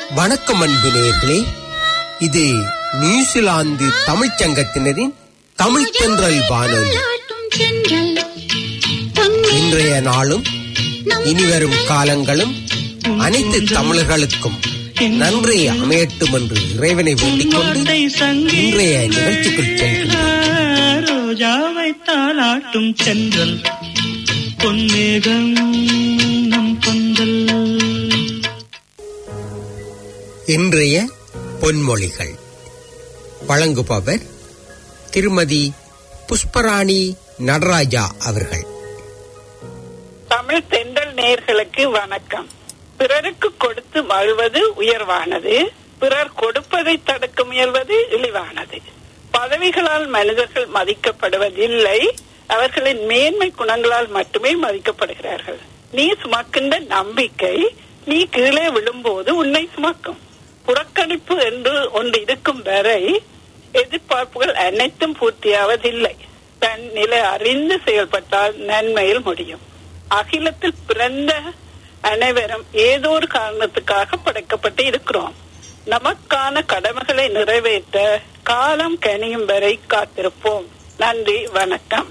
வணக்கம் அன்பு நேயர்களே இது நியூசிலாந்து தமிழ்ச் சங்கத்தினரின் தமிழ் தென்றல் வானொலி இன்றைய நாளும் இனிவரும் காலங்களும் அனைத்து தமிழர்களுக்கும் நன்றி அமையட்டும் என்று இறைவனை வேண்டிக் கொண்டு இன்றைய நிகழ்ச்சிக்குள் செல்கின்றோம் ரோஜாவை தாளாட்டும் சென்றல் பொன்னேகம் நம் பந்தல் இன்றைய பொன்மொழிகள் வழங்குபவர் திருமதி புஷ்பராணி நடராஜா அவர்கள் தமிழ் தென்றல் நேயர்களுக்கு வணக்கம் பிறருக்கு கொடுத்து மகிழ்வது உயர்வானது பிறர் கொடுப்பதை தடுக்க முயல்வது இழிவானது பதவிகளால் மனிதர்கள் மதிக்கப்படுவதில்லை அவர்களின் மேன்மை குணங்களால் மட்டுமே மதிக்கப்படுகிறார்கள் நீ சுமக்கின்ற நம்பிக்கை நீ கீழே விழும்போது உன்னை சுமக்கும் புறக்கணிப்பு என்று ஒன்று இருக்கும் வரை எதிர்பார்ப்புகள் அனைத்தும் பூர்த்தியாவதில்லை தன் நிலை அறிந்து செயல்பட்டால் நன்மையில் முடியும் அகிலத்தில் பிறந்த அனைவரும் ஏதோ ஒரு காரணத்துக்காக படைக்கப்பட்டு இருக்கிறோம் நமக்கான கடமைகளை நிறைவேற்ற காலம் கனியும் வரை காத்திருப்போம் நன்றி வணக்கம்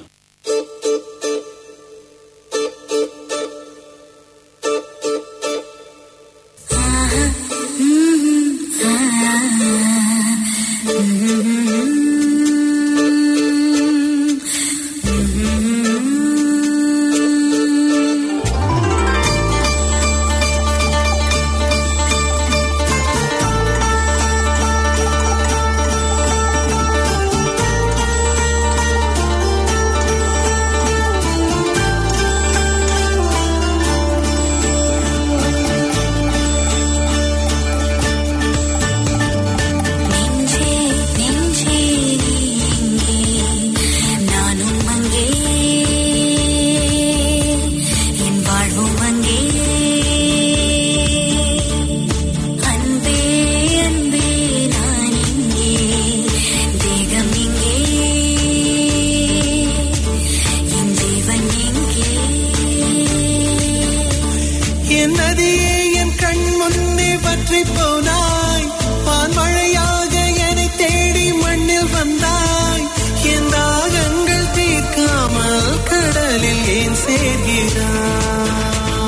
நெஞ்சே நெஞ்சே நீ எங்கே நானும் அங்கே என் வாழ்வும் அங்கே அன்பே அன்பே நான் இங்கே தேகம் இங்கே என் ஜீவன் எங்கே என் நதியே என் கண் முன்னே பற்றி போனாய் பான்மழையாக என்னை தேடி மண்ணில் வந்தாய் என் தாகங்கள் தீர்க்காமல் கடலில் ஏன் சேர்கிறாய்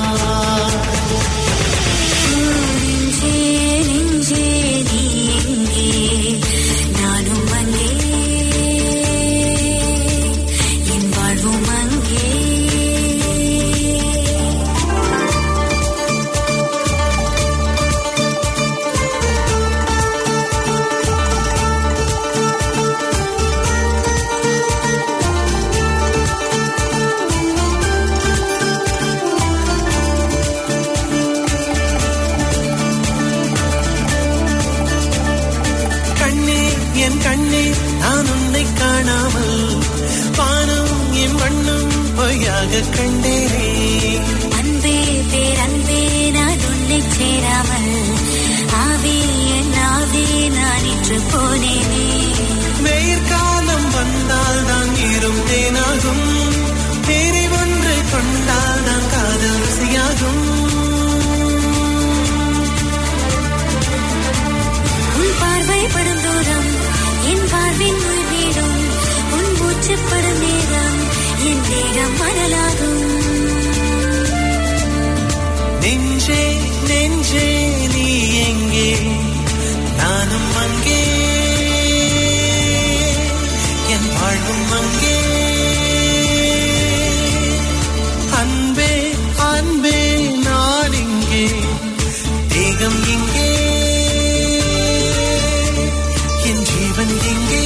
நெஞ்சே நெஞ்சே நீ எங்கே நானும் அங்கே என் வாழ்வும் அங்கே கண்ணே என் கண்ணே நான் உன்னை காணாமல் வானம் என் வண்ணம் பொய்யாக கண்டேனே அன்பே பேரன்பே நான் உன்னை சேராமல் ஆவே என் ஆவே நான் இன்று போனேனே வெயிற்காலம் வந்தால் தான் ஈரும் தேனாகும் தேரி ஒன்று கொண்டால் தான் காதல் ருசியாகும் உன் பார்வை படும் தூரம் என் பார்வின் உயிர் வீடும் உன் மூச்சு படும் நேரம் என் தேகம் மணலாகும் நெஞ்சே நெஞ்சே நீ எங்கே நானும் அங்கே என் வாழ்வும் அங்கே அன்பே அன்பே நான் இங்கே தேகம் இங்கே என் ஜீவன் எங்கே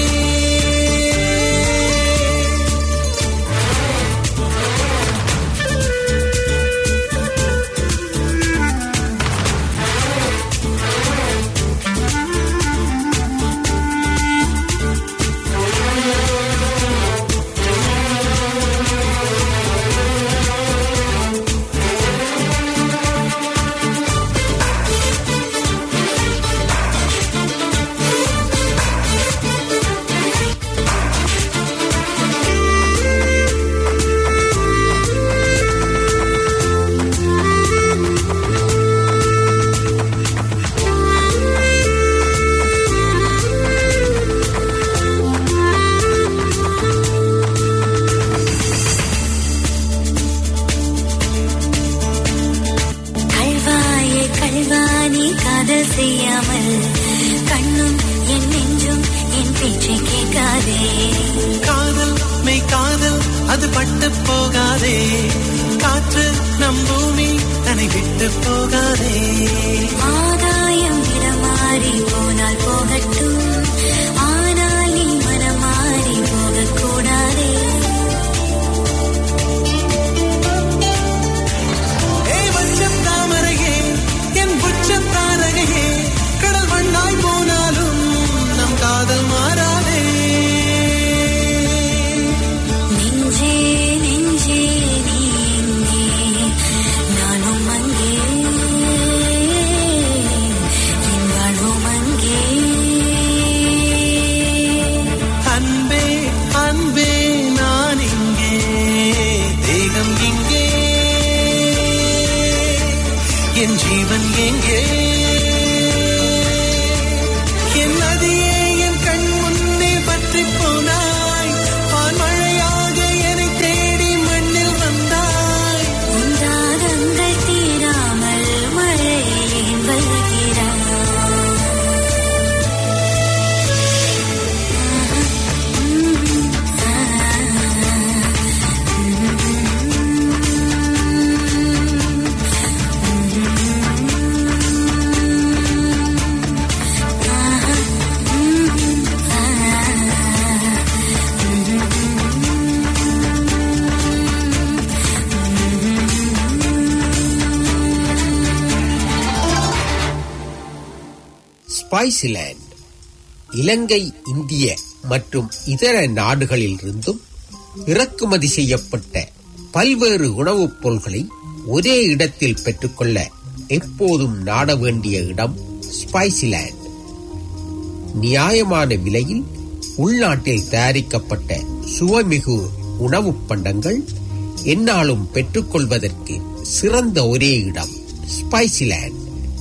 காதல் செய்யாமல் கண்ணும் என் நெஞ்சும் என் பேச்சை கேட்காதே காதல் மெய் காதல் அது பட்டு போகாதே காற்று நம் பூமி தன்னை விட்டு போகாதே ஆகாயம் இடமாறி போனால் போகட்டும் ஆனால் நீ மனமாறி போகக்கூடாதே ஏய் வச்சம் தாமரையே என் புச்சம் தாரகையே கடல் மண்ணாய் போனாலும் நம் காதல் மாறாதே நெஞ்சே நெஞ்சே நீ எங்கே நானும் அங்கே என் வாழ்வும் அங்கே அன்பே அன்பே நான் இங்கே தேகம் இங்கே என் ஜீவன் எங்கே என் நதியே என் கண் முன்னே பற்றி போனாய் பான்மழையாக என்னை தேடி மண்ணில் வந்தாய் உந்தாகங்கள் தீராமல் மழையில் வருகிறாய் ஸ்பைசிலேண்ட் இலங்கை இந்திய மற்றும் இதர நாடுகளிலிருந்தும் இறக்குமதி செய்யப்பட்ட பல்வேறு உணவுப் பொருள்களை ஒரே இடத்தில் பெற்றுக்கொள்ள எப்போதும் நாட வேண்டிய இடம் ஸ்பைசிலேண்ட் நியாயமான விலையில் உள்நாட்டில் தயாரிக்கப்பட்ட சுவைமிகு உணவுப் பண்டங்கள் எந்நாளும் பெற்றுக்கொள்வதற்கு சிறந்த ஒரே இடம் ஸ்பைசிலேண்ட்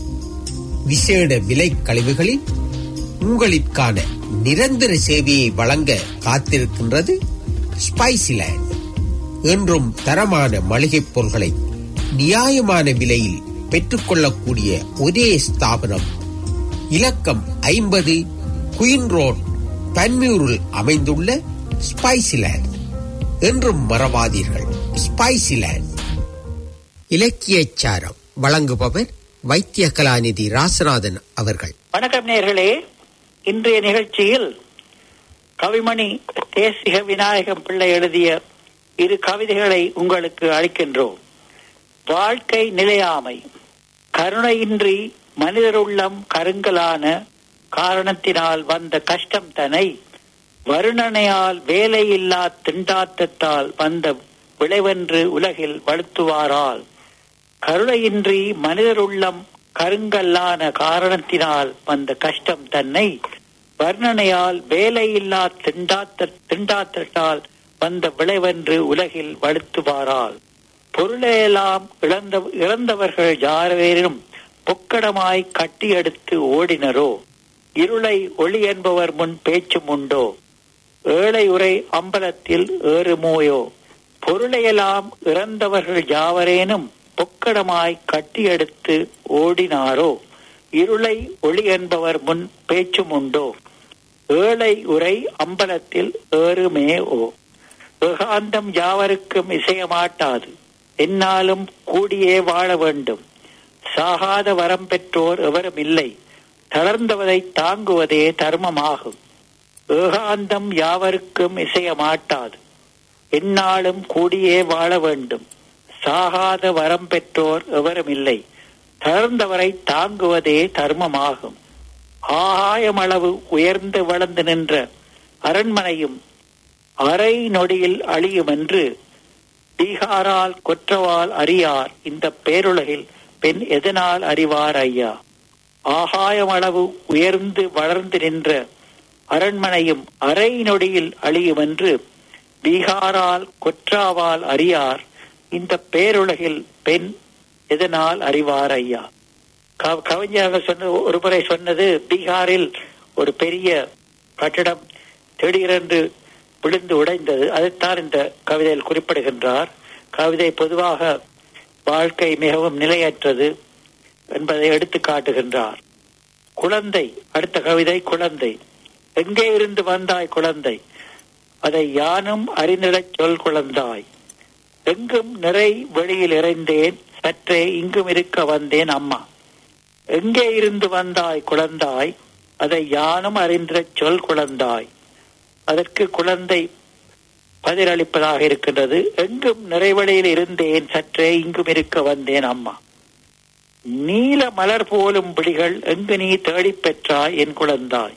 விசேட விலை கழிவுகளில் உங்களுக்கான நிரந்தர சேவையை வழங்க காத்திருக்கின்றது ஸ்பைசிலேண்ட் என்றும் தரமான மளிகைப் பொருட்களை நியாயமான விலையில் பெற்றுக்கொள்ளக்கூடிய ஒரே ஸ்தாபனம் இலக்கம் ஐம்பது குயின் ரோட் பன்மியூரில் அமைந்துள்ள ஸ்பைசிலேண்ட் என்றும் மறவாதீர்கள் ஸ்பைசிலேண்ட் இலக்கியச்சாரம் வழங்குபவர் வைத்திய கலாநிதி ராசநாதன் அவர்கள் வணக்கம் நேர்களே இன்றைய நிகழ்ச்சியில் கவிமணி தேசிக விநாயகம் பிள்ளை எழுதிய இரு கவிதைகளை உங்களுக்கு அளிக்கின்றோம் வாழ்க்கை நிலையாமை கருணையின்றி மனிதருள்ளம் கருங்கலான காரணத்தினால் வந்த கஷ்டம் தனை வருணனையால் வேலையில்லா திண்டாட்டத்தால் வந்த விளைவென்று உலகில் வலுத்துவாரால் கருணையின்றி மனிதருள்ளம் கருங்கல்லான காரணத்தினால் வந்த கஷ்டம் தன்னை வர்ணனையால் வேலையில்லா திண்டாத்த திண்டாட்டத்தால் வந்த விளைவென்று உலகில் வலுத்துவாரால் பொருளையெல்லாம் இழந்த இழந்தவர்கள் யாரேனும் பொக்கடமாய் கட்டியெடுத்து ஓடினரோ இருளை ஒளி என்பவர் முன் பேச்சும் உண்டோ ஏழை உரை அம்பலத்தில் ஏறுமோயோ பொருளையெல்லாம் இறந்தவர்கள் யாவரேனும் பொக்கடமாய் கட்டியெடுத்து ஓடினாரோ இருளை ஒளி என்பவர் முன் பேச்சும் உண்டோ ஏழை உரை அம்பலத்தில் ஏறுமே ஓ ஏகாந்தம் யாவருக்கும் இசையமாட்டாது என்னாலும் கூடியே வாழ வேண்டும் சாகாத வரம் பெற்றோர் எவரும் இல்லை தளர்ந்தவதை தாங்குவதே தர்மமாகும் ஏகாந்தம் யாவருக்கும் இசைய மாட்டாது எந்நாளும் கூடியே வாழ வேண்டும் சாகாத வரம் பெற்றோர் எவரும் இல்லை தளர்ந்தவரை தாங்குவதே தர்மமாகும் ஆகாயமளவு உயர்ந்து வளர்ந்து நின்ற அரண்மனையும் அரை நொடியில் அழியும் என்று பீகாரால் கொற்றவால் அறியார் இந்த பேருலகில் பெண் எதனால் அறிவார் ஐயா ஆகாயமளவு உயர்ந்து வளர்ந்து நின்ற அரண்மனையும் அரை நொடியில் அழியும் என்று பீகாரால் கொற்றாவால் அறியார் இந்த பேருலகில் பெண் எதனால் அறிவார் ஐயா க- கவிஞர் சொன்ன ஒரு முறை சொன்னது பீகாரில் ஒரு பெரிய கட்டடம் திடீரென்று விழுந்து உடைந்தது அதைத்தான் இந்த கவிதையில் குறிப்பிடுகின்றார் கவிதை பொதுவாக வாழ்க்கை மிகவும் நிலையற்றது என்பதை எடுத்து காட்டுகின்றார் குழந்தை அடுத்த கவிதை குழந்தை எங்கே இருந்து வந்தாய் குழந்தை அதை யானும் அறிந்திடச் சொல் குழந்தாய் எங்கும் நிறை வெளியில் இறைந்தேன் சற்றே இங்கும் இருக்க வந்தேன் அம்மா எங்கே இருந்து வந்தாய் குழந்தாய் அதை யானும் அறிந்திடச் சொல் குழந்தாய் அதற்கு குழந்தை பதிலளிப்பதாக இருக்கின்றது எங்கும் நிறைவழியில் இருந்தேன் சற்றே இங்கும் இருக்க வந்தேன் அம்மா நீல மலர் போலும் பிடிகள் எங்கு நீ தேடிப் பெற்றாய் என் குழந்தாய்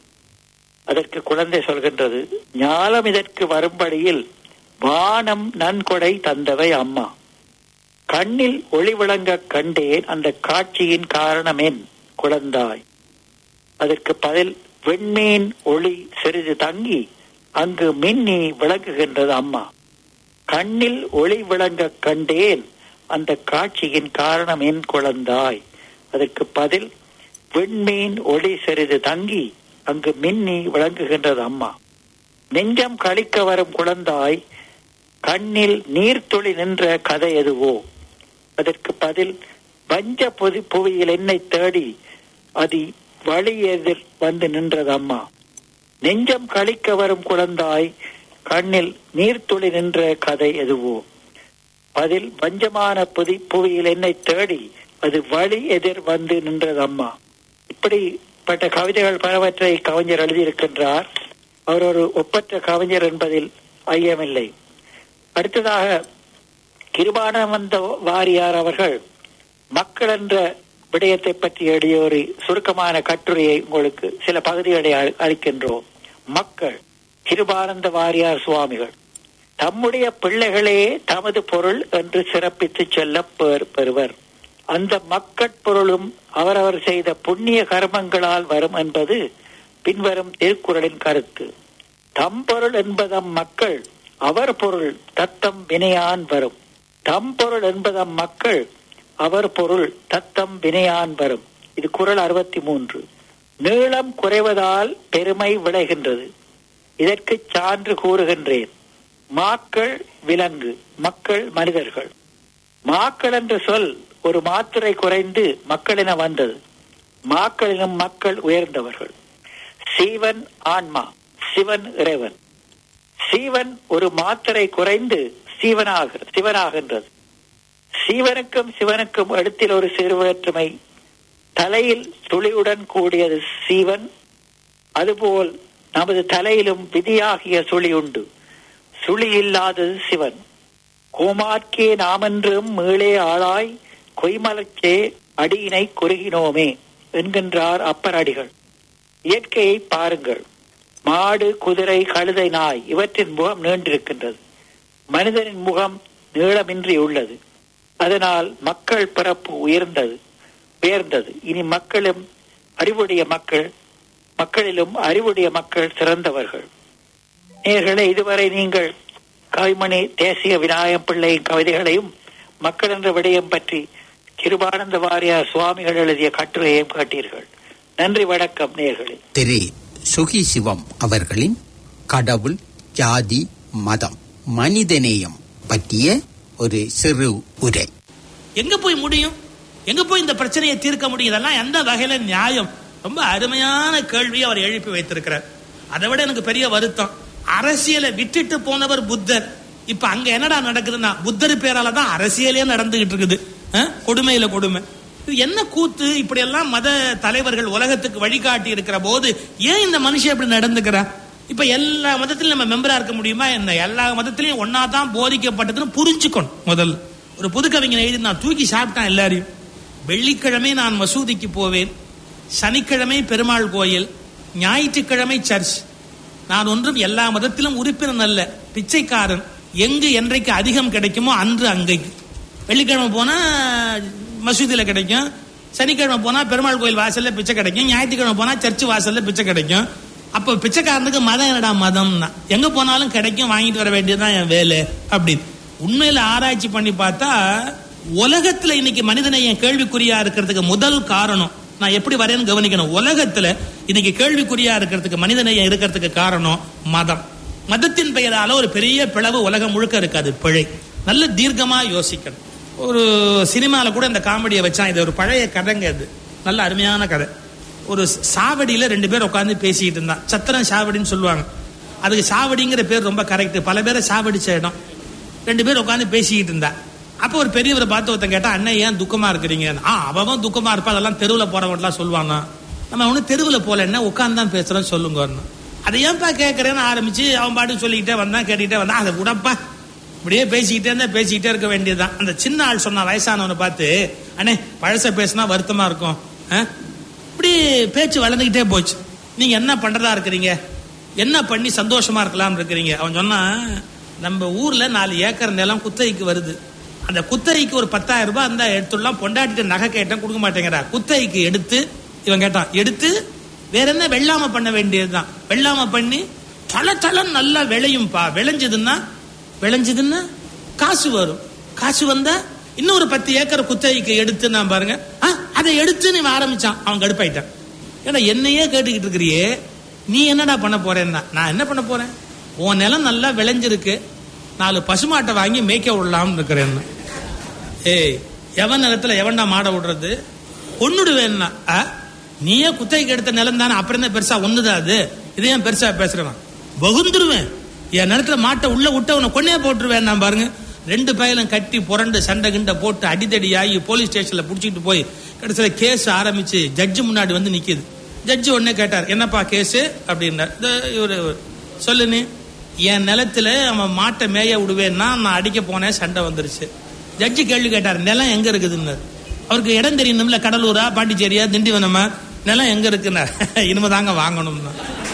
அதற்கு குழந்தை சொல்கின்றது ஞாலம் இதற்கு வரும்படியில் வானம் நன்கொடை தந்தவை அம்மா கண்ணில் ஒளி விளங்க கண்டேன் அந்த காட்சியின் காரணம் என் குழந்தாய் அதற்கு பதில் வெண்மீன் ஒளி சிறிது தங்கி அங்கு மின்னி விளங்குகின்றது அம்மா கண்ணில் ஒளி விளங்க கண்டேன் அந்த காட்சியின் காரணம் என் குழந்தாய் அதற்கு பதில் வெண்மீன் ஒளி சிறிது தங்கி அங்கு மின்னி விளங்குகின்றது அம்மா நெஞ்சம் கழிக்க வரும் குழந்தாய் கண்ணில் நீர்த்துளி நின்ற கதை எதுவோ அதற்கு பதில் வஞ்ச பொதி புவியில் என்னை தேடி அது வழி எதிர் வந்து நின்றது அம்மா நெஞ்சம் கழிக்க வரும் குழந்தாய் கண்ணில் நீர்த்துளி நின்ற கதை எதுவோ பதில் வஞ்சமான புதி புவியில் என்னை தேடி அது வழி எதிர் வந்து நின்றது அம்மா இப்படிப்பட்ட கவிதைகள் பலவற்றை கவிஞர் எழுதியிருக்கின்றார் அவர் ஒரு ஒப்பற்ற கவிஞர் என்பதில் ஐயமில்லை அடுத்ததாக கிருபானந்த வாரியார் அவர்கள் மக்கள் என்ற விடயத்தை பற்றி எழுதிய ஒரு சுருக்கமான கட்டுரையை உங்களுக்கு சில பகுதிகளை அளி- அளிக்கின்றோம் மக்கள் கிருபானந்த வாரியார் சுவாமிகள் தம்முடைய பிள்ளைகளே தமது பொருள் என்று சிறப்பித்து சொல்ல பெறு- பெறுவர் அந்த மக்கட்பொருளும் அவரவர் செய்த புண்ணிய கர்மங்களால் வரும் என்பது பின்வரும் திருக்குறளின் கருத்து தம் பொருள் என்பதம் மக்கள் அவர் பொருள் தத்தம் வினையான் வரும் தம் பொருள் என்பதம் மக்கள் அவர் பொருள் தத்தம் வினையான் வரும் இது குறள் அறுபத்தி மூன்று நீளம் குறைவதால் பெருமை விளைகின்றது இதற்கு சான்று கூறுகின்றேன் மாக்கள் விலங்கு மக்கள் மனிதர்கள் மாக்கள் என்ற சொல் ஒரு மாத்திரை குறைந்து மக்களென வந்தது மாக்களிலும் மக்கள் உயர்ந்தவர்கள் சீவன் ஆன்மா சிவன் இறைவன் சீவன் ஒரு மாத்திரை குறைந்து சீவனாக சிவனாகின்றது சீவனுக்கும் சிவனுக்கும் இடத்தில் ஒரு சிறு வேற்றுமை தலையில் துளியுடன் கூடியது சீவன் அதுபோல் நமது தலையிலும் விதியாகிய சுழி உண்டு சுழி இல்லாதது சிவன் கோமார்க்கே நாமென்றும் மீளே ஆளாய் கொய்மலச்சே அடியினை குறுகினோமே என்கின்றார் அப்பர் அடிகள் இயற்கையை பாருங்கள் மாடு குதிரை கழுதை நாய் இவற்றின் முகம் நீண்டிருக்கின்றது மனிதனின் முகம் நீளமின்றி உள்ளது அதனால் மக்கள் பிறப்பு உயர்ந்தது உயர்ந்தது இனி மக்களும் அறிவுடைய மக்கள் மக்களிலும் அறிவுடைய மக்கள் சிறந்தவர்கள் நேர்களே இதுவரை நீங்கள் கவிமணி தேசிய விநாயகம் பிள்ளையின் கவிதைகளையும் மக்கள் என்ற விடயம் பற்றி கிருபானந்த வாரியார் சுவாமிகள் எழுதிய கட்டுரையையும் கேட்டீர்கள் நன்றி வணக்கம் நேர்களே திரு சுகி சிவம் அவர்களின் கடவுள் ஜாதி மதம் மனிதநேயம் பற்றிய ஒரு சிறு உரை எங்க போய் முடியும் எங்க போய் இந்த பிரச்சனையை தீர்க்க முடியும் இதெல்லாம் எந்த வகையில நியாயம் ரொம்ப அருமையான கேள்வியை அவர் எழுப்பி வைத்திருக்கிறார் அதை விட எனக்கு பெரிய வருத்தம் அரசியலை விட்டுட்டு போனவர் புத்தர் இப்ப அங்க என்னடா நடக்குதுன்னா புத்தர் பேரால தான் அரசியலே நடந்துகிட்டு இருக்குது அஹ்? கொடுமையில கொடுமை இது என்ன கூத்து இப்படி எல்லாம் மத தலைவர்கள் உலகத்துக்கு வழிகாட்டி இருக்கிற போது ஏன் இந்த மனுஷன் இப்படி நடந்துக்கிறா இப்ப எல்லா மதத்திலும் நம்ம மெம்பரா இருக்க முடியுமா என்ன எல்லா மதத்திலையும் ஒன்னா தான் போதிக்கப்பட்டதுன்னு புரிஞ்சுக்கணும் முதல்ல ஒரு புது கவிஞன் எழுதி நான் தூக்கி சாப்பிட்டான் எல்லாரையும் வெள்ளிக்கிழமை நான் மசூதிக்கு போவேன் சனிக்கிழமை பெருமாள் கோயில் ஞாயிற்றுக்கிழமை சர்ச் நான் ஒன்றும் எல்லா மதத்திலும் உறுப்பினர் அல்ல பிச்சைக்காரன் எங்கு என்றைக்கு அதிகம் கிடைக்குமோ அன்று அங்கைக்கு வெள்ளிக்கிழமை போனா மசூதியில கிடைக்கும் சனிக்கிழமை போனா பெருமாள் கோயில் வாசல்ல பிச்சை கிடைக்கும் ஞாயிற்றுக்கிழமை போனா சர்ச் வாசல்ல பிச்சை கிடைக்கும் அப்போ பிச்சைக்காரனுக்கு மதம் என்னடா மதம்னா எங்க போனாலும் கிடைக்கும் வாங்கிட்டு வர வேண்டியதுதான் என் வேலை அப்படின்னு உண்மையில ஆராய்ச்சி பண்ணி பார்த்தா உலகத்துல இன்னைக்கு மனிதநேயம் கேள்விக்குறியா இருக்கிறதுக்கு முதல் காரணம் நான் எப்படி வரேன்னு கவனிக்கணும் உலகத்துல இன்னைக்கு கேள்விக்குறியா இருக்கிறதுக்கு மனிதநேயம் இருக்கிறதுக்கு காரணம் மதம் மதத்தின் பெயரால ஒரு பெரிய பிளவு உலகம் முழுக்க இருக்காது பிழை நல்ல தீர்க்கமா யோசிக்கணும் ஒரு சினிமால கூட இந்த காமெடியை வச்சான் இது ஒரு பழைய கதைங்க இது நல்ல அருமையான கதை ஒரு சாவடியில ரெண்டு பேர் உட்காந்து பேசிக்கிட்டு இருந்தான் சத்திரம் சாவடின்னு சொல்லுவாங்க அதுக்கு சாவடிங்கிற பேர் ரொம்ப கரெக்ட் பல பேரை சாவடிச்ச இடம் ரெண்டு பேர் உட்காந்து பேசிக்கிட்டு இருந்தா அப்போ ஒரு பெரியவரை பார்த்து ஒருத்தன் கேட்டா அண்ணன் ஏன் துக்கமா இருக்கிறீங்க ஆ அவன் துக்கமா இருப்பா அதெல்லாம் தெருவில் போறவன்லாம் சொல்லுவாங்க நம்ம ஒன்றும் தெருவில் போல என்ன உட்காந்து தான் பேசுறோம் சொல்லுங்க அதை ஏன்பா கேட்கறேன்னு ஆரம்பிச்சு அவன் பாட்டு சொல்லிக்கிட்டே வந்தான் கேட்டுக்கிட்டே வந்தான் அதை விடப்பா இப்படியே பேசிக்கிட்டே இருந்தா பேசிக்கிட்டே இருக்க வேண்டியதுதான் அந்த சின்ன ஆள் சொன்ன வயசானவனை பார்த்து அண்ணே பழச பேசினா வருத்தமா இருக்கும் ஆ? இப்படி பேச்சு வளர்ந்துகிட்டே போச்சு நீங்க என்ன பண்றதா இருக்கிறீங்க என்ன பண்ணி சந்தோஷமா இருக்கலாம் இருக்கிறீங்க அவன் சொன்னா நம்ம ஊர்ல நாலு ஏக்கர் நிலம் குத்தகைக்கு வருது அந்த குத்தகைக்கு ஒரு பத்தாயிரம் ரூபாய் அந்த எடுத்துடலாம் பொண்டாட்டிட்டு நகை கேட்டேன் கொடுக்க மாட்டேங்கிறா குத்தகைக்கு எடுத்து இவன் கேட்டான் எடுத்து வேற என்ன வெள்ளாம பண்ண வேண்டியதுதான் வெள்ளாம பண்ணி தள தளம் நல்லா விளையும்பா விளைஞ்சதுன்னா விளைஞ்சதுன்னா காசு வரும் காசு வந்தா இன்னொரு பத்து ஏக்கர் குத்தகைக்கு எடுத்து நான் பாருங்க ஆ, அதை எடுத்து நீ ஆரம்பிச்சான் அவன் கடுப்பாயிட்டான் ஏன்னா என்னையே கேட்டுக்கிட்டு இருக்கிறியே நீ என்னடா பண்ண போறேன்னா நான் என்ன பண்ண போறேன் உன் நிலம் நல்லா விளைஞ்சிருக்கு நாலு பசுமாட்டை வாங்கி மேய்க்க விடலாம்னு இருக்கிறேன் ஏய் எவன் நிலத்துல எவன்டா மாட விடுறது கொன்னுடுவேன்னா ஆ? நீயே குத்தகைக்கு எடுத்த நிலம் தானே அப்புறம் என்ன பெருசா ஒண்ணுதான் அது இதை ஏன் பெருசா பேசுறவன் வகுந்துருவேன் என் நிலத்துல மாட்டை உள்ள விட்டு உன்னை கொன்னே போட்டுருவேன் நான் பாருங்க ரெண்டு பயலும் கட்டி புரண்டு சண்டை கிண்டை போட்டு அடிதடி ஆகி போலீஸ் ஸ்டேஷன்ல புடிச்சிட்டு போய் கடைசியில கேஸ் ஆரம்பிச்சு ஜட்ஜு முன்னாடி வந்து நிக்குது ஜட்ஜு உடனே கேட்டார் என்னப்பா கேஸ் அப்படின்னார் இந்த இவரு சொல்லு நீ என் நிலத்துல அவன் மாட்டை மேய விடுவேன்னா நான் அடிக்க போனேன் சண்டை வந்துருச்சு ஜட்ஜி கேள்வி கேட்டார் நிலம் எங்க இருக்குதுன்னு அவருக்கு இடம் தெரியணும்ல கடலூரா பாண்டிச்சேரியா திண்டிவனமா நிலம் எங்க இருக்குன்னா இனிமே தாங்க வாங்கணும்னா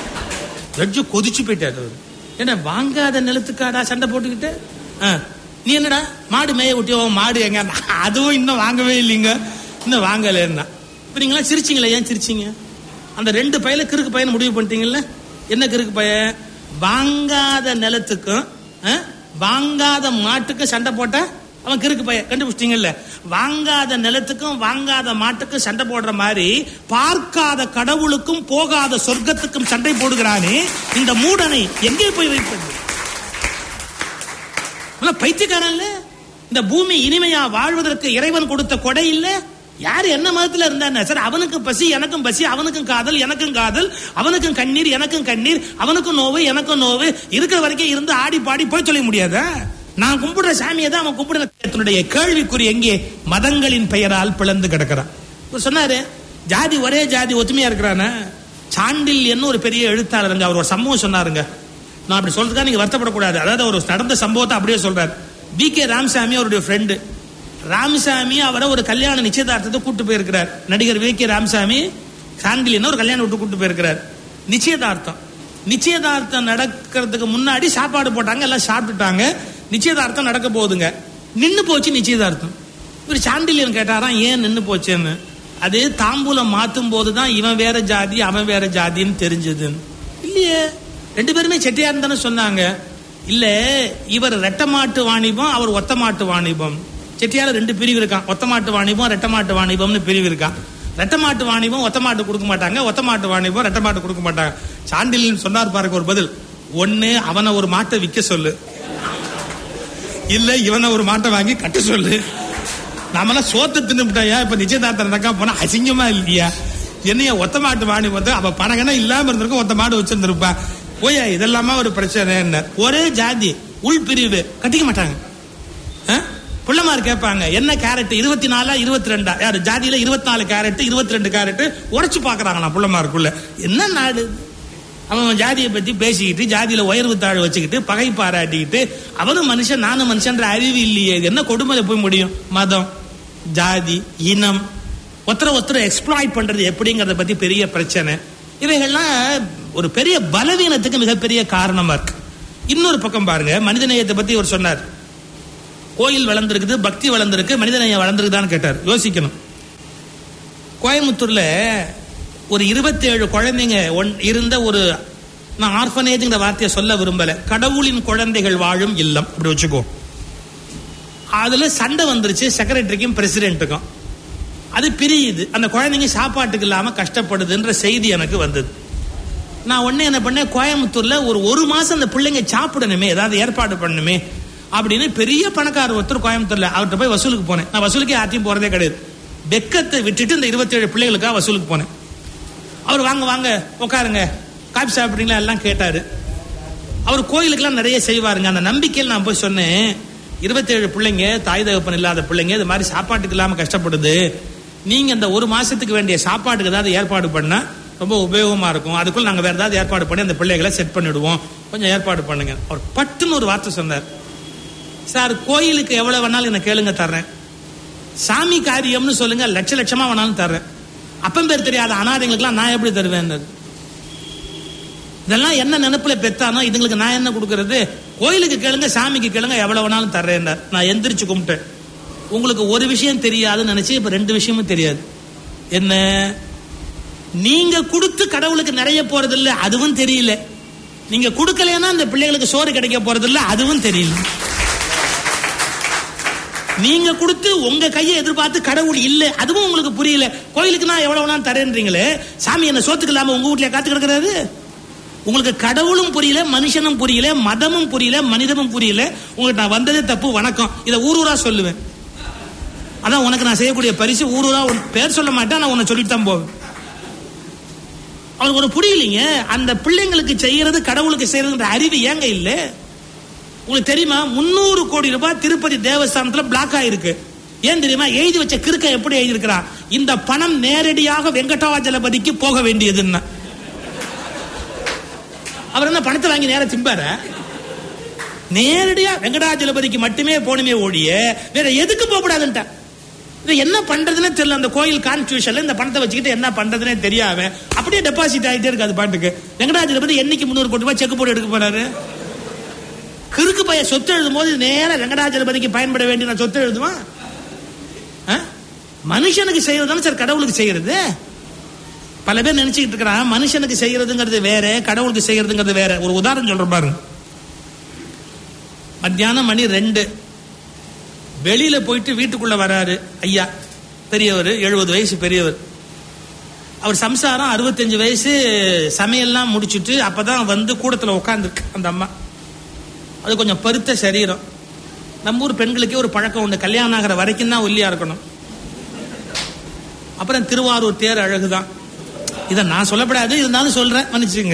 ஜட்ஜு கொதிச்சு போயிட்டாரு அவரு என்ன வாங்காத நிலத்துக்காடா சண்டை போட்டுக்கிட்டு ஆ, நீ என்னடா மாடு மேய விட்டியோ மாடு எங்க அதுவும் இன்னும் வாங்கவே இல்லைங்க இன்னும் வாங்கலன்னா இப்ப நீங்களாம் சிரிச்சீங்களே ஏன் சிரிச்சீங்க அந்த ரெண்டு பையல கிறுக்கு பையனை முடிவு பண்ணிட்டீங்கல்ல என்ன கிறுக்கு பையன் வாங்காத நிலத்துக்கும் ஆ, வாங்காத மாட்டுக்கும் சண்டை போட்டா அவன் கிறுக்கு பையன் கண்டுபிடிச்சிட்டீங்கல்ல வாங்காத நிலத்துக்கும் வாங்காத மாட்டுக்கும் சண்டை போடுற மாதிரி பார்க்காத கடவுளுக்கும் போகாத சொர்க்கத்துக்கும் சண்டை போடுகிறானே இந்த மூடனை எங்கே போய் வைப்பது இவன் பைத்தியக்காரன் இல்ல இந்த பூமி இனிமையா வாழ்வதற்கு இறைவன் கொடுத்த கொடை இல்ல யாரு என்ன மதத்துல இருந்தா சார் அவனுக்கு பசி எனக்கும் பசி அவனுக்கும் காதல் எனக்கும் காதல் அவனுக்கும் கண்ணீர் எனக்கும் கண்ணீர் அவனுக்கும் நோவு எனக்கும் நோவு இருக்கிற வரைக்கும் இருந்து ஆடி பாடி போய் சொல்ல முடியாதா நான் கும்பிடுற சாமியை தான் அவன் கும்பிடுற தன்னுடைய கேள்விக்குறி எங்கே மதங்களின் பெயரால் பிளந்து கிடக்கிறான் இவர் சொன்னாரு ஜாதி ஒரே ஜாதி ஒத்துமையா இருக்கிறானா சாண்டில் என்ன ஒரு பெரிய எழுத்தாளருங்க அவர் ஒரு சம்பவம் சொன்னாருங்க நான் அப்படி சொல்றதுக்காக நீங்க வருத்தப்படக்கூடாது அதாவது ஒரு நடந்த சம்பவத்தை அப்படியே சொல்றாரு வி கே ராமசாமி அவருடைய ஃப்ரெண்டு ராமசாமி அவரை ஒரு கல்யாண நிச்சயதார்த்தத்தை கூட்டு போயிருக்கிறார் நடிகர் வி கே ராமசாமி சாண்டிலியன் ஒரு கல்யாணம் விட்டு கூட்டு போயிருக்கிறார் நிச்சயதார்த்தம் நிச்சயதார்த்தம் நடக்கிறதுக்கு முன்னாடி சாப்பாடு போட்டாங்க எல்லாம் சாப்பிட்டுட்டாங்க நிச்சயதார்த்தம் நடக்க போகுதுங்க நின்னு போச்சு நிச்சயதார்த்தம் இவர் சாண்டிலியன் கேட்டாராம் ஏன் நின்னு போச்சேன்னு அது தாம்பூலம் மாத்தும் போதுதான் இவன் வேற ஜாதி அவன் வேற ஜாதின்னு தெரிஞ்சதுன்னு இல்லையே ரெண்டு பேருமே செட்டியார் தானே சொன்னாங்க இல்ல இவர் ரெட்ட மாட்டு வாணிபம் அவர் ஒத்த மாட்டு வாணிபம் செட்டியார் ரெண்டு பிரிவு இருக்கான் ஒத்த மாட்டு வாணிபம் ரெட்ட மாட்டு வாணிபம்னு பிரிவு இருக்கான் ரெட்ட மாட்டு வாணிபம் ஒத்த மாட்டு கொடுக்க மாட்டாங்க ஒத்த மாட்டு வாணிபம் ரெட்ட மாட்டு கொடுக்க மாட்டாங்க சாண்டில் சொன்னார் பாருங்க ஒரு பதில் ஒண்ணு அவனை ஒரு மாட்டை விற்க சொல்லு இல்ல இவனை ஒரு மாட்டை வாங்கி கட்ட சொல்லு நாமெல்லாம் சோத்து தின்னுட்டாயா இப்ப நிச்சயதார்த்தம் நடக்கா போனா அசிங்கமா இல்லையா என்னைய ஒத்த மாட்டு வாணி வந்து அவ பணகனா இல்லாம இருந்திருக்கும் ஒத்த மாடு வச்சிருந்திருப்பா போயா இதெல்லாமா ஒரு பிரச்சனை என்ன ஒரே ஜாதி உள் பிரிவு கட்டிக்க மாட்டாங்க ஆ? பிள்ளைமார் கேட்பாங்க என்ன கேரட் இருபத்தி நாலா இருபத்தி ரெண்டா யாரு ஜாதியில இருபத்தி நாலு கேரட் இருபத்தி ரெண்டு கேரட் உரைச்சு பாக்குறாங்களாம் பிள்ளைமாருக்குள்ள என்ன நாடு அவன் ஜாதியை பத்தி பேசிக்கிட்டு ஜாதியில உயர்வு தாழ் வச்சுக்கிட்டு பகை பாராட்டிக்கிட்டு அவனும் மனுஷன் நானும் மனுஷன்ற அறிவு இல்லையே இது என்ன கொடுமையில போய் முடியும் மதம் ஜாதி இனம் ஒருத்தர ஒருத்தர் எக்ஸ்ப்ளாய்ட் பண்றது எப்படிங்கறத பத்தி பெரிய பிரச்சனை இவைகள்லாம் ஒரு பெரிய பலவீனத்துக்கு மிகப்பெரிய காரணமா இருக்கு இன்னொரு பக்கம் பாருங்க மனிதநேயத்தை பத்தி அவர் சொன்னார் கோயில் வளர்ந்துருக்குது பக்தி வளர்ந்துருக்கு மனிதநேயம் வளர்ந்துருக்குதான்னு கேட்டார் யோசிக்கணும் கோயம்புத்தூர்ல ஒரு 27 குழந்தைங்க ஒன்- இருந்த ஒரு நான் ஆர்ஃபனேஜ்ங்கிற வார்த்தையை சொல்ல விரும்பல கடவுளின் குழந்தைகள் வாழும் இல்லம் அப்படி வச்சுக்கோ அதுல சண்டை வந்துருச்சு செக்ரட்டரிக்கும் பிரசிடென்ட்டுக்கும் அது பிரியுது அந்த குழந்தைங்க சாப்பாட்டுக்கு இல்லாம கஷ்டப்படுதுன்ற செய்தி எனக்கு வந்தது நான் உடனே என்ன பண்ணேன் கோயம்புத்தூர்ல ஒரு ஒரு மாசம் அந்த பிள்ளைங்க சாப்பிடணுமே ஏதாவது ஏற்பாடு பண்ணணுமே அப்படின்னு பெரிய பணக்காரர் ஒருத்தர் கோயம்புத்தூர்ல அவர்கிட்ட போய் வசூலுக்கு போனேன் நான் வசூலுக்கே யார்ட்டையும் போறதே கிடையாது வெக்கத்தை விட்டுட்டு இந்த 27 பிள்ளைகளுக்காக வசூலுக்கு போனேன் அவர் வாங்க வாங்க உட்காருங்க காபி சாப்பிட்றீங்களா எல்லாம் கேட்டாரு அவர் கோயிலுக்கெல்லாம் நிறைய செய்வாருங்க அந்த நம்பிக்கையில் நான் போய் சொன்னேன் இருபத்தேழு பிள்ளைங்க தாய் தகப்பன் இல்லாத பிள்ளைங்க இது மாதிரி சாப்பாட்டுக்கு இல்லாம கஷ்டப்படுது நீங்க இந்த ஒரு மாசத்துக்கு வேண்டிய சாப்பாட்டுக்கு ஏதாவது ஏற்பாடு பண்ணா ரொம்ப உபயோகமா இருக்கும் அதுக்குள்ள நாங்க வேற ஏதாவது ஏற்பாடு பண்ணி அந்த பிள்ளைகளை செட் பண்ணிடுவோம் கொஞ்சம் ஏற்பாடு பண்ணுங்க அவர் பட்டுன்னு ஒரு வார்த்தை சொன்னார் சார் கோயிலுக்கு எவ்வளவு வேணாலும் என்ன கேளுங்க தர்றேன் சாமி காரியம்னு சொல்லுங்க லட்ச லட்சமா வேணாலும் தர்றேன் அப்பம் பேர் தெரியாத அனாதைங்களுக்குலாம் நான் எப்படி தருவேன் இதெல்லாம் என்ன நினைப்புல பெத்தானோ இதுங்களுக்கு நான் என்ன கொடுக்கறது கோயிலுக்கு கேளுங்க சாமிக்கு கேளுங்க எவ்வளவு வேணாலும் தர்றேன் நான் எந்திரிச்சு கும்பிட்டேன் உங்களுக்கு ஒரு விஷயம் தெரியாதுன்னு நினைச்சு இப்ப ரெண்டு விஷயமும் தெரியாது என்ன நீங்க கொடுத்து கடவுளுக்கு நிறைய போறது இல்ல அதுவும் தெரியல நீங்க கொடுக்கலன்னா அந்த பிள்ளைகளுக்கு சோறு கிடைக்க போறது இல்ல அதுவும் தெரியல நீங்க கொடுத்து உங்க கையை எதிர்பார்த்து கடவுள் இல்ல அதுவும் உங்களுக்கு புரியல கோயிலுக்கு நான் எவ்வளவு வேணாலும் தரேன்றீங்களே சாமி என்ன சோத்துக்கு இல்லாம உங்க வீட்லயே காத்து கிடக்குறாரு உங்களுக்கு கடவுளும் புரியல மனுஷனும் புரியல மதமும் புரியல மனிதமும் புரியல உங்களுக்கு நான் வந்ததே தப்பு வணக்கம் இதை ஊர் ஊரா சொல்லுவேன் அதான் உனக்கு நான் செய்யக்கூடிய பரிசு ஊர் ஊரா உன் பேர் சொல்ல மாட்டேன் நான் உன்னை சொல்லிட்டு தான் போவேன் அவனுக்கு ஒரு புரியலைங்க அந்த பிள்ளைங்களுக்கு செய்யறது கடவுளுக்கு செய்யறதுன்ற அறிவு ஏங்க இல்ல உங்களுக்கு தெரியுமா முன்னூறு கோடி ரூபாய் திருப்பதி தேவஸ்தானத்துல பிளாக் ஆயிருக்கு ஏன் தெரியுமா எழுதி வச்ச கிறுக்க எப்படி எழுதியிருக்கிறான் இந்த பணம் நேரடியாக வெங்கடாஜலபதிக்கு போக வேண்டியதுன்னு அவர் என்ன பணத்தை வாங்கி நேரா திம்பார நேரடியா வெங்கடாஜலபதிக்கு மட்டுமே போகணுமே ஓடிய வேற எதுக்கு போகக்கூடாதுன்ட்டா இது என்ன பண்றதுன்னே தெரியல அந்த கோயில் கான்ஸ்டியூஷன்ல இந்த பணத்தை வச்சுக்கிட்டு என்ன பண்றதுன்னே தெரியாம அப்படியே டெபாசிட் ஆகிட்டே இருக்கு அது பாட்டுக்கு வெங்கடாஜலபதி என்னைக்கு முந்நூறு கோடி ரூபாய் செக் போட்டு எடுக்க போறாரு கிறுக்கு பைய சொத்து எழுதும் போது நேரா வெங்கடாஜலபதிக்கு பயன்பட வேண்டிய நான் சொத்து எழுதுவான் ஆ? மனுஷனுக்கு செய்யறது சார் கடவுளுக்கு செய்யறது பல பேர் நினைச்சுக்கிட்டு இருக்கிறான் மனுஷனுக்கு செய்யறதுங்கிறது வேற கடவுளுக்கு செய்யறதுங்கிறது வேற ஒரு உதாரணம் சொல்றேன் பாருங்க மத்தியானம் மணி ரெண்டு வெளியில போயிட்டு வீட்டுக்குள்ள வராரு ஐயா பெரியவர் எழுபது வயசு பெரியவர் அவர் சம்சாரம் அறுபத்தஞ்சு வயசு சமையல்லாம் முடிச்சுட்டு அப்பதான் வந்து கூடத்துல உட்காந்துருக்கு அந்த அம்மா அது கொஞ்சம் பருத்த சரீரம் நம்ம ஊர் பெண்களுக்கே ஒரு பழக்கம் உண்டு கல்யாணம் ஆகிற வரைக்கும் தான் ஒல்லியா இருக்கணும் அப்புறம் திருவாரூர் தேர் அழகுதான் இதை நான் சொல்லப்படாது இருந்தாலும் சொல்றேன் மன்னிச்சுங்க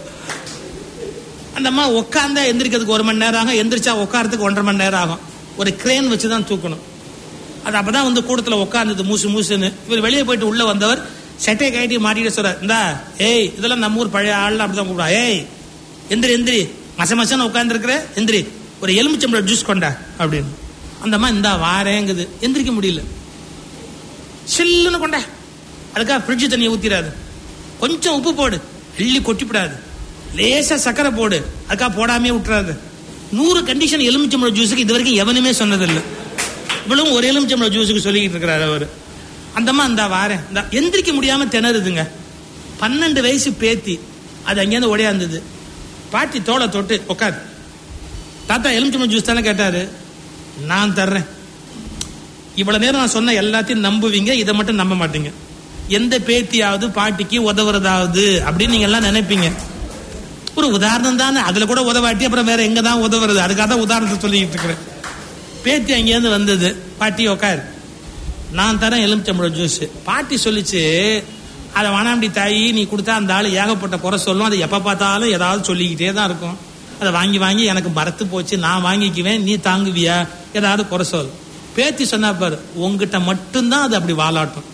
அந்த அம்மா உட்காந்தா எந்திரிக்கிறதுக்கு ஒரு மணி நேரம் ஆகும் எந்திரிச்சா உட்காரத்துக்கு ஒன்றரை மணி நேரம் ஆகும் ஒரு கிரேன் வச்சு தான் தூக்கணும் அது அப்பதான் வந்து கூடத்துல உட்கார்ந்தது மூசு மூசுன்னு இவர் வெளியே போயிட்டு உள்ள வந்தவர் சட்டையை கட்டி மாட்டிட்டு சொல்றார் இந்தா ஏய் இதெல்லாம் நம்ம ஊர் பழைய ஆள்லாம் அப்படிதான் கூப்பிடா ஏய் எந்திரி எந்திரி மச மசன்னு உட்காந்துருக்குற எந்திரி ஒரு எலுமிச்சம்பளம் ஜூஸ் கொண்டா அப்படின்னு அந்த அம்மா இந்தா வாரேங்குது எந்திரிக்க முடியல சில்லுன்னு கொண்டா அதுக்காக ஃப்ரிட்ஜ் தண்ணியை ஊத்திராது கொஞ்சம் உப்பு போடு அள்ளி கொட்டிவிடாது லேசா சக்கரை போடு அதுக்காக போடாமே விட்டுறாது நூறு கண்டிஷன் எலுமிச்சம்பழம் ஜூஸுக்கு இது வரைக்கும் எவனுமே சொன்னதில்லை இவ்வளவு ஒரு எலுமிச்சம்பழம் ஜூஸுக்கு சொல்லிக்கிட்டு இருக்கிறாரு அவர் அந்தம்மா இந்த வாரேன் இந்த எந்திரிக்க முடியாம திணறுதுங்க பன்னெண்டு வயசு பேத்தி அது அங்கேருந்து ஓடியாந்தது பாட்டி தோலை தொட்டு உட்காரு தாத்தா எலுமிச்சம்பழம் ஜூஸ் தானே கேட்டாரு நான் தர்றேன் இவ்வளவு நேரம் நான் சொன்ன எல்லாத்தையும் நம்புவீங்க இதை மட்டும் நம்ப மாட்டீங்க எந்த பேத்தியாவது பாட்டிக்கு உதவுறதாவது அப்படின்னு நீங்க எல்லாம் நினைப்பீங்க ஒரு உதாரணம் தானே அதுல கூட உதவாட்டி அப்புறம் வேற எங்க தான் உதவுறது அதுக்காக தான் உதாரணத்தை சொல்லிட்டு இருக்கிறேன் பேத்தி அங்கேருந்து வந்தது பாட்டி உக்கார் நான் தரேன் எலுமிச்சம்பழம் ஜூஸ் பாட்டி சொல்லிச்சு அதை வேணாம்டி தாயி நீ கொடுத்தா அந்த ஆள் ஏகப்பட்ட குறை சொல்லும் அதை எப்ப பார்த்தாலும் ஏதாவது சொல்லிக்கிட்டே தான் இருக்கும் அதை வாங்கி வாங்கி எனக்கு மறத்து போச்சு நான் வாங்கிக்குவேன் நீ தாங்குவியா ஏதாவது குறை சொல் பேத்தி சொன்னா பாரு உங்ககிட்ட மட்டும்தான் அது அப்படி வாலாட்டும்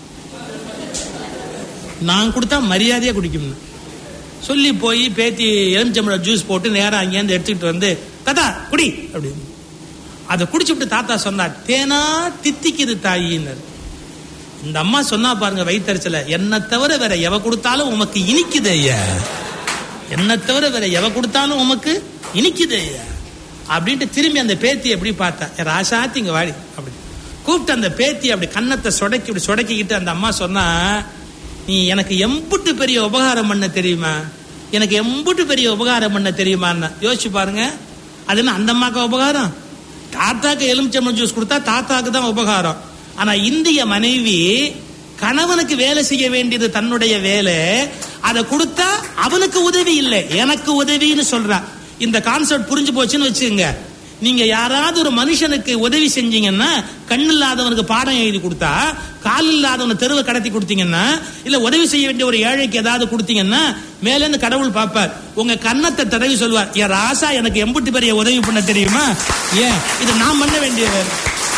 நான் கொடுத்தா மரியாதையா குடிக்கும்னு சொல்லி போய் பேத்தி எலுமிச்சம்பழம் ஜூஸ் போட்டு நேரா அங்கேருந்து எடுத்துக்கிட்டு வந்து தாத்தா குடி அப்படின்னு அதை குடிச்சுட்டு தாத்தா சொன்னார் தேனா தித்திக்குது தாயின்னு இந்த அம்மா சொன்னா பாருங்க வயிற்றுச்சல என்ன தவிர வேற எவ கொடுத்தாலும் உமக்கு இனிக்குது ஐயா என்ன தவிர வேற எவ கொடுத்தாலும் உமக்கு இனிக்குது ஐயா அப்படின்ட்டு திரும்பி அந்த பேத்தி எப்படி பார்த்தா "ஏ ராசாத்தி இங்க வாடி அப்படி கூப்பிட்டு அந்த பேத்தி அப்படி கன்னத்தை சொடக்கி இப்படி சொடக்கிக்கிட்டு அந்த அம்மா சொன்னா நீ எனக்கு எம்புட்டு பெரிய உபகாரம் பண்ண தெரியுமா எனக்கு எம்புட்டு பெரிய உபகாரம் பண்ண தெரியுமான்னு யோசிச்சு பாருங்க அது என்ன அந்த அம்மாக்கு உபகாரம் தாத்தாக்கு எலுமிச்சம்பழம் ஜூஸ் கொடுத்தா தாத்தாக்கு தான் உபகாரம் ஆனா இந்திய மனைவி கணவனுக்கு வேலை செய்ய வேண்டியது தன்னுடைய வேலை அதை கொடுத்தா அவனுக்கு உதவி இல்லை எனக்கு உதவின்னு சொல்றா இந்த கான்செப்ட் புரிஞ்சு போச்சுன்னு வச்சுங்க நீங்க யாராவது ஒரு மனுஷனுக்கு உதவி செஞ்சீங்கன்னா கண் இல்லாதவனுக்கு பாடம் எழுதி கொடுத்தா கால் இல்லாதவனை தெருவை கடத்தி கொடுத்தீங்கன்னா இல்ல உதவி செய்ய வேண்டிய ஒரு ஏழைக்கு ஏதாவது கொடுத்தீங்கன்னா மேல இருந்து கடவுள் பார்ப்பார் உங்க கன்னத்தை தடவி சொல்வார் என் ராசா எனக்கு எம்புட்டு பெரிய உதவி பண்ண தெரியுமா ஏன் இது நான் பண்ண வேண்டிய வேலை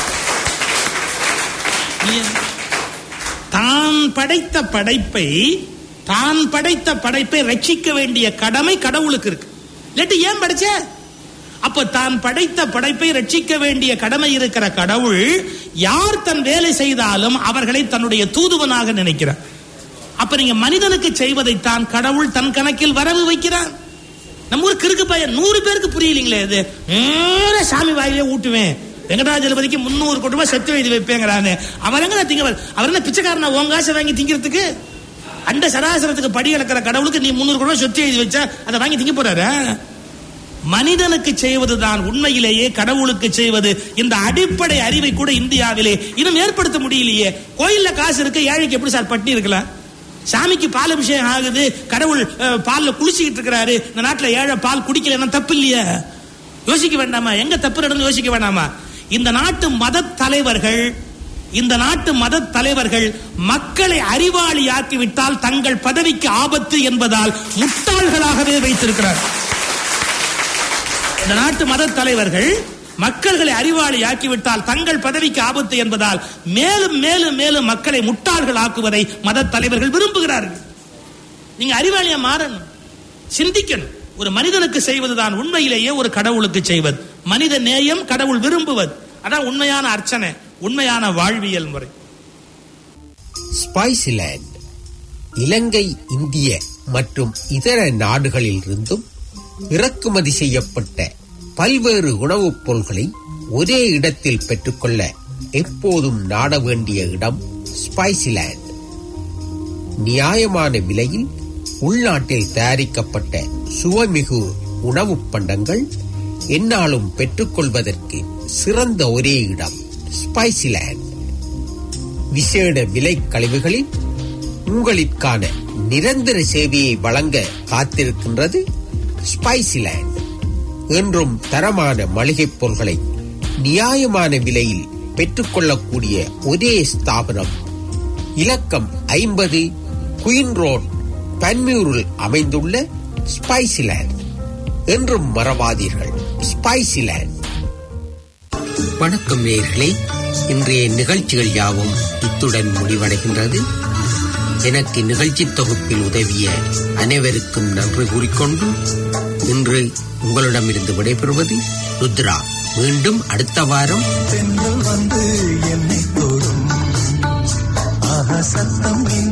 ஏன்? தான் படைத்த படைப்பை தான் படைத்த படைப்பை ரட்சிக்க வேண்டிய கடமை கடவுளுக்கு இருக்கு இல்லாட்டி ஏன் படைச்ச அப்ப தான் படைத்த படைப்பை ரட்சிக்க வேண்டிய கடமை இருக்கிற கடவுள் யார் தன் வேலை செய்தாலும் அவர்களை தன்னுடைய தூதுவனாக நினைக்கிறார் அப்ப நீங்க மனிதனுக்கு செய்வதைத்தான் கடவுள் தன் கணக்கில் வரவு வைக்கிறார் நம்ம ஊர் கிறுக்கு பையன் நூறு பேருக்கு புரியலீங்களே இது நேரா சாமி வாயிலே ஊட்டுவேன் வெங்கடாஜலபதிக்கு முன்னூறு கோடி ரூபாய் செத்து எழுதி வைப்பேங்கிறானே அவர் எங்க திங்க அவர் என்ன பிச்சைக்காரனா உன் காசை வாங்கி திங்கிறதுக்கு அண்ட சராசரத்துக்கு படி இழக்கிற கடவுளுக்கு நீ முன்னூறு கோடி ரூபாய் சொத்து எழுதி வச்சா அதை வாங்கி திங்க போறாரு மனிதனுக்கு செய்வதுதான் உண்மையிலேயே கடவுளுக்கு செய்வது இந்த அடிப்படை அறிவை கூட இந்தியாவிலே இன்னும் ஏற்படுத்த முடியலையே கோயில்ல காசு இருக்கு ஏழைக்கு எப்படி சார் பட்டி இருக்கலாம் சாமிக்கு பால் அபிஷேகம் ஆகுது கடவுள் அஹ், பால்ல குளிச்சுக்கிட்டு இருக்கிறாரு இந்த நாட்டுல ஏழை பால் குடிக்கலன்னா தப்பு இல்லையா யோசிக்க வேண்டாமா எங்க தப்பு நடந்து யோசிக்க வேண்டாமா இந்த நாட்டு மத தலைவர்கள் இந்த நாட்டு மத தலைவர்கள் மக்களை அறிவாளியாக்கி விட்டால் தங்கள் பதவிக்கு ஆபத்து என்பதால் முட்டாள்களாகவே வைத்திருக்கிறார் இந்த நாட்டு மத தலைவர்கள் மக்கள்களை அறிவாளி ஆக்கிவிட்டால் தங்கள் பதவிக்கு ஆபத்து என்பதால் மேலும் மேலும் மேலும் மக்களை முட்டாள்கள் ஆக்குவதை மத தலைவர்கள் விரும்புகிறார்கள் நீங்க அறிவாளியா மாறணும் சிந்திக்கணும் ஒரு மனிதனுக்கு செய்வதுதான் உண்மையிலேயே ஒரு கடவுளுக்கு செய்வது மனித நேயம் கடவுள் விரும்புவது அதான் உண்மையான அர்ச்சனை உண்மையான வாழ்வியல் முறை ஸ்பைஸ்லேண்ட் இலங்கை இந்திய மற்றும் இதர நாடுகளில் இருந்தும் இறக்குமதி செய்யப்பட்ட பல்வேறு உணவுப் பொருள்களை ஒரே இடத்தில் பெற்றுக்கொள்ள எப்போதும் நாட வேண்டிய இடம் ஸ்பைசிலேண்ட் நியாயமான விலையில் உள்நாட்டில் தயாரிக்கப்பட்ட சுவைமிகு உணவுப் பண்டங்கள் எந்நாளும் பெற்றுக்கொள்வதற்கு சிறந்த ஒரே இடம் ஸ்பைசிலேண்ட் விசேட விலை கழிவுகளில் உங்களுக்கான நிரந்தர சேவையை வழங்க காத்திருக்கின்றது ஸ்பைசிலேண்ட் என்றும் தரமான மளிகைப் பொருட்களை நியாயமான விலையில் பெற்றுக்கொள்ளக்கூடிய ஒரே ஸ்தாபனம் இலக்கம் ஐம்பது குயின் ரோட் பன்மியூரில் அமைந்துள்ள ஸ்பைசிலேண்ட் என்றும் மறவாதீர்கள் ஸ்பைசிலேண்ட் வணக்கம் நேயர்களே இன்றைய நிகழ்ச்சிகள் யாவும் இத்துடன் முடிவடைகின்றது எனக்கு நிகழ்ச்சி தொகுப்பில் உதவிய அனைவருக்கும் நன்றி கூறிக்கொண்டு இன்று உங்களிடமிருந்து விடைபெறுவது ருத்ரா மீண்டும் அடுத்த வாரம் பெண்கள் வந்து என்னை தொடும் ஆஹா சத்தம் இங்கு